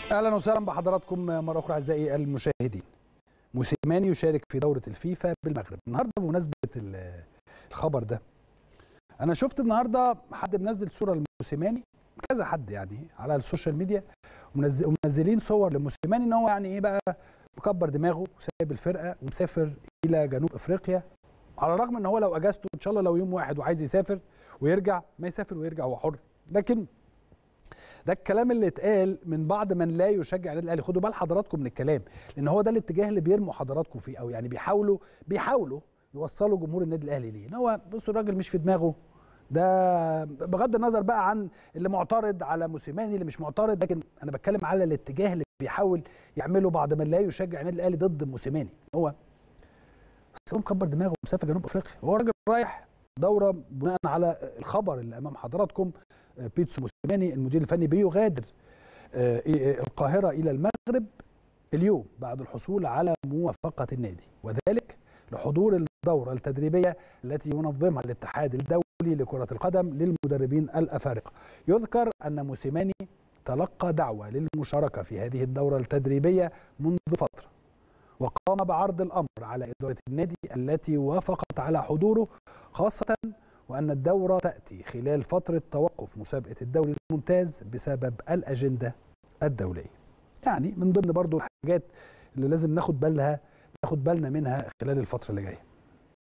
اهلا وسهلا بحضراتكم مره اخرى اعزائي المشاهدين موسيماني يشارك في دوره الفيفا بالمغرب النهارده بمناسبه ال- الخبر ده انا شفت النهارده حد منزل صوره لموسيماني كذا حد يعني على السوشيال ميديا ومنزل- ومنزلين صور لموسيماني ان هو يعني ايه بقى مكبر دماغه وسايب الفرقه ومسافر الى جنوب افريقيا على الرغم ان هو لو اجازته ان شاء الله لو يوم واحد وعايز يسافر ويرجع ما يسافر ويرجع هو حر لكن ده الكلام اللي اتقال من بعض من لا يشجع النادي الاهلي خدوا بال حضراتكم من الكلام لان هو ده الاتجاه اللي بيرموا حضراتكم فيه او يعني بيحاولوا بيحاولوا يوصلوا جمهور النادي الاهلي ليه ان هو بصوا الراجل مش في دماغه ده بغض النظر بقى عن اللي معترض على موسيماني اللي مش معترض لكن انا بتكلم على الاتجاه اللي بيحاول يعمله بعض من لا يشجع النادي الاهلي ضد موسيماني هو بس هو مكبر دماغه ومسافر جنوب افريقيا هو راجل رايح دوره بناء على الخبر اللي امام حضراتكم آه، بيتسو موسيماني المدير الفني بيغادر آه، آه، القاهره الى المغرب اليوم بعد الحصول على موافقه النادي وذلك لحضور الدوره التدريبيه التي ينظمها الاتحاد الدولي لكره القدم للمدربين الافارقه يذكر ان موسيماني تلقى دعوه للمشاركه في هذه الدوره التدريبيه منذ فتره وقام بعرض الامر على اداره النادي التي وافقت على حضوره خاصه وان الدوره تاتي خلال فتره توقف مسابقه الدوري الممتاز بسبب الاجنده الدوليه. يعني من ضمن برضو الحاجات اللي لازم ناخد بالها ناخد بالنا منها خلال الفتره اللي جايه.